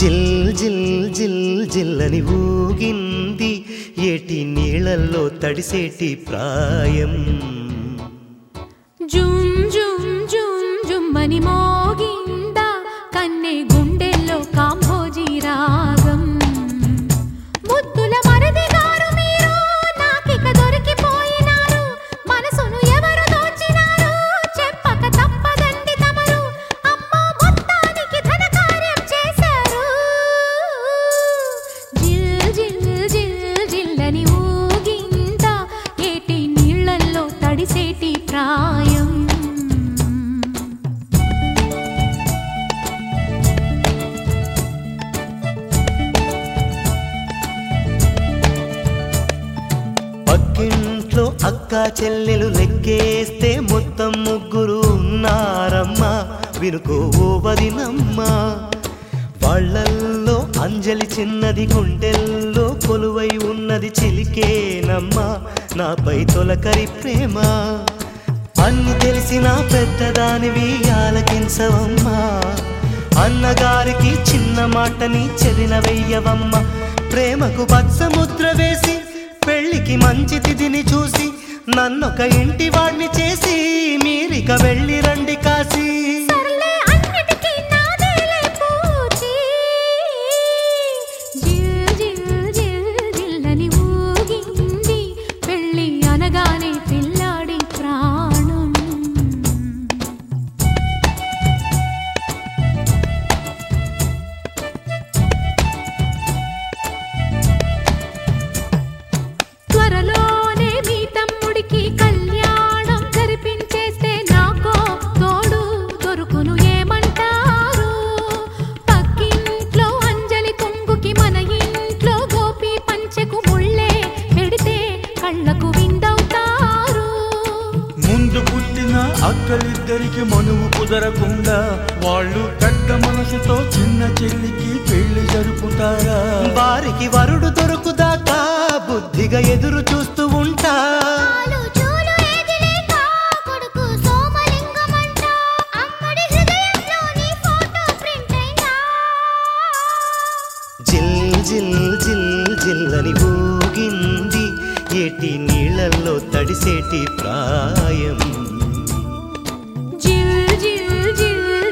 జిల్ జిల్ జిల్ జిల్లని ఊగింది ఏటి నీళ్ళల్లో తడిసేటి ప్రాయం జుమ్ జుమ్ జుమ్ జుమ్మని మోగిందా కన్నె గుండెల్లో కాంభోజీ రాగం ముద్దుల మరది గారు మీరు నాకిక దొరికిపోయినారు మనసును ఎవరు దోచినారు చెప్పక తప్పదండి తమరు అమ్మ మొత్తానికి ధన కార్యం చేశారు జిల్ జిల్ జిల్ జిల్లని ఊగిందా ఏటి నీళ్ళల్లో తడిసేటి ప్రాయం పక్కింట్లో అక్క చెల్లెలు లెక్కేస్తే మొత్తం ముగ్గురు ఉన్నారమ్మా వినుకో ఓ వదినమ్మా వాళ్ళల్లో అంజలి చిన్నది గుండెల్లో కొలువై ఉన్నది చిలికేనమ్మా నాపై తొలకరి ప్రేమ అన్ని తెలిసిన పెద్దదానివి ఆలకించవమ్మా అన్నగారికి చిన్న మాటని చెదిన వెయ్యవమ్మ ప్రేమకు బత్సముద్ర వేసి పెళ్లికి మంచి తిథిని చూసి నన్నొక ఇంటి వాడిని చేసి మీరిక వెళ్ళి రండి కాశీ సర్లే అన్నిటికీ నాదేలే పూచి జిల్ జిల్ జిల్ జిల్లని ఊగింది పెళ్ళి అనగానే పిల్లాడి ప్రాణం త్వరలోనే మీ తమ్ముడికి కళ్యాణం జరిపించేస్తే నాకో తోడు దొరుకును ఏమంటారు పక్కింట్లో అంజలి కొంగుకి మన ఇంట్లో గోపి పంచెకు ముళ్ళే పెడితే కళ్ళకు విందవుతారు ముందు పుట్టిన అక్కలిద్దరికి మనువు కుదరకుండా వాళ్ళు పెద్ద మనసుతో చిన్న చెల్లికి పెళ్లి జరుపుతారా వారికి వరుడు దొరుకుదాకా బుద్ధిగా ఎదురు చూస్తూ ఉంటా చాలు చూలు ఏది లేక కొడుకు సోమలింగమంట అమ్మడి హృదయంలోని ఫోటో ప్రింట్ అయినా జిల్ జిల్ జిల్ జిల్లని ఊగింది ఏటి నీళ్ళల్లో తడిసేటి ప్రాయం జిల్ జిల్ జిల్